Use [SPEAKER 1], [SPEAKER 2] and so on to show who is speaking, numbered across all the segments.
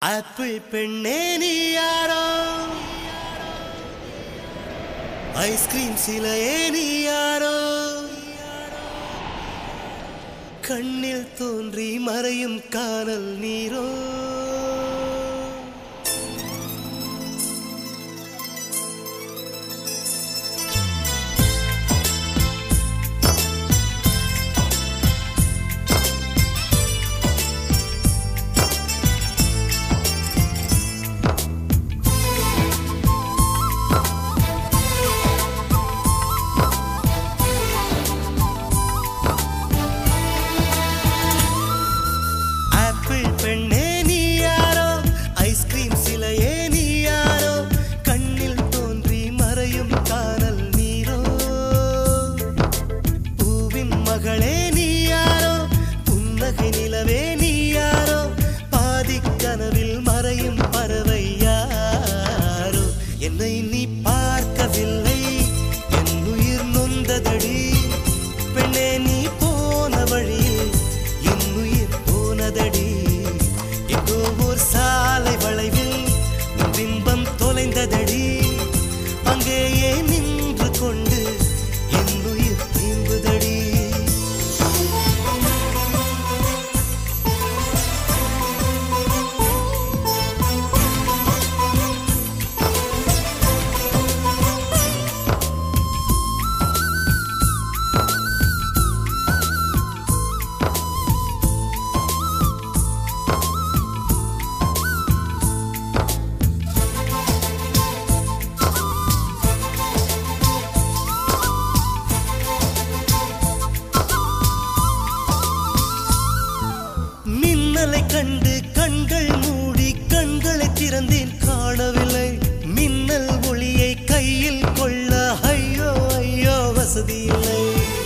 [SPEAKER 1] apple பெண்ணே நீ யாரோ ஐஸ்கிரீம் சிலையே நீ யாரோ கண்ணில் தோன்றி மறையும் காணல் நீரோ ஆப்பிள் பெண்ணே நீ யாரோ ஐஸ்கிரீம் சிலையே நீ யாரோ கண்ணில் தோன்றி மறையும் காணல் நீரோ பூவின் மகளே நீ யாரோ புன்னகை நிலவே நீ யாரோ பாதிக் கனவில் மறையும் பறவை யாரோ என்னை நீ பார்க்கவில்லை என் உயிர் நொந்ததடி பெண்ணே நீ போன வழியில் என் உயிர் போனதடி எங்கோ ஓர் சாலை வளைவில் உன் பிம்பம் தொலைந்ததடி அங்கேயே நின்று கொண்டு என் உயிர் தீம்புதடி மின்னலை கண்டு கண்கள் மூடி கண்களை திறந்தேன் காணவில்லை மின்னல் ஒளியை கையில் கொள்ள ஐயோ ஐயோ வசதி இல்லை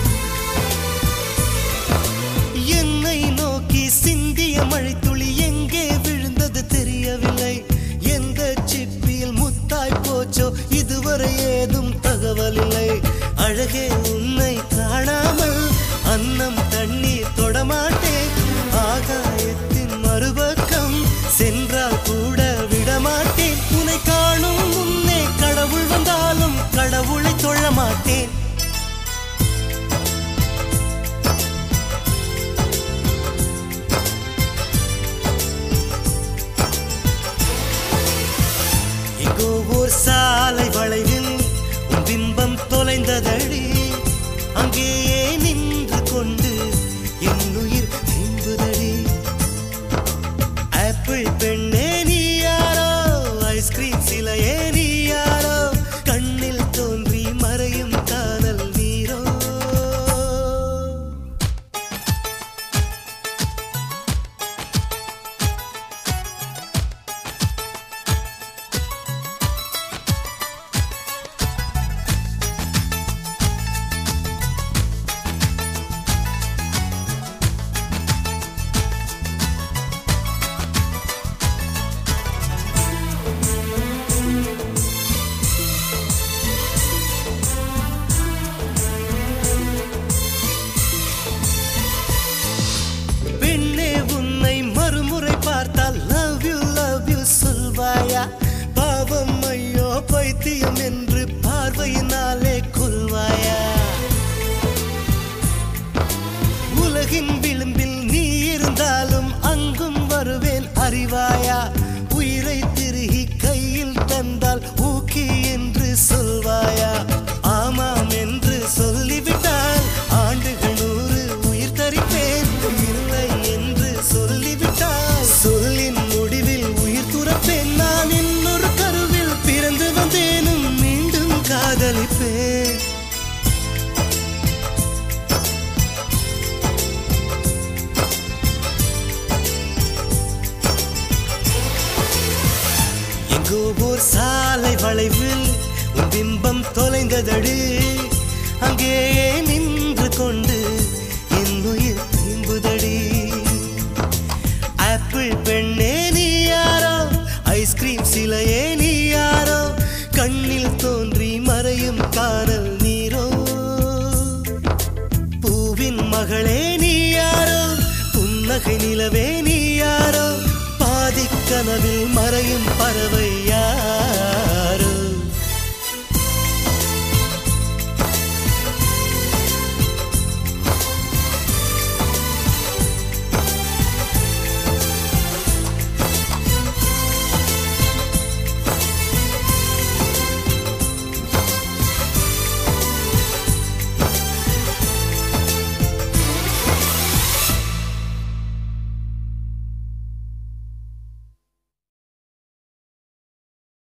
[SPEAKER 1] என்னை நோக்கி சிந்திய மழைத்துளி எங்கே விழுந்தது தெரியவில்லை எந்த சிப்பியில் முத்தாய் போச்சோ இதுவரை ஏதும் தகவல் இல்லை அழகே உன்னை காணாமல் அன்னம் தண்ணீர் தொடமாட்டேன் ஆகாயத்தின் மறுபக்கம் சென்றால் கூட விடமாட்டேன் உன்னை காணும் முன்னே கடவுள் வந்தாலும் கடவுளை தொழ மாட்டேன் எங்கோ ஓர் சாலை வளைவில் உன் பிம்பம் தொலைந்ததடி அங்கேயே நின்று கொண்டு என் உயிர் தீம்புதடி ஆப்பிள் பெண்ணே நீ யாரோ ஐஸ்கிரீம் சிலையே நீ யாரோ கண்ணில் தோன்றி மறையும் காதல் நீரோ பெண்ணே உன்னை மறுமுறை பார்த்தால் லவ் யூ லவ் யூ சொல்வாயா பாவம் ஐயோ பைத்தியம் என்று பார்வையினாலே கொல்வாயா உலகின் விளிம்பில் நீ இருந்தாலும் அங்கும் வருவேன் அறிவாயா உயிரை திருகி கையில் தந்தால் ஊக்கி என்று சொல்வாயா ஆமாம் என்று சொல்லிவிட்டால் ஆண்டுகள் நூறு உயிர் தரிப்பேன் இல்லை என்று சொல்லிவிட்டால் சொல்லின் முடிவில் உயிர் துறப்பேன் நான் இன்னொரு கருவில் பிறந்து வந்தேனும் மீண்டும் காதலிப்பேன் எங்கோ ஓர் சாலை வளைவில் உன் பிம்பம் தொலைந்ததடி அங்கேயே நின்று கொண்டு என் உயிர் தீம்புதடி ஆப்பிள் பெண்ணே நீ யாரோ ஐஸ்கிரீம் சிலையே நீ யாரோ கண்ணில் தோன்றி மறையும் காணல் நீரோ பூவின் மகளே நீ யாரோ புன்னகை நிலவே நீ யாரோ பாதிக்க கனவில் மறையும் பறவை யார்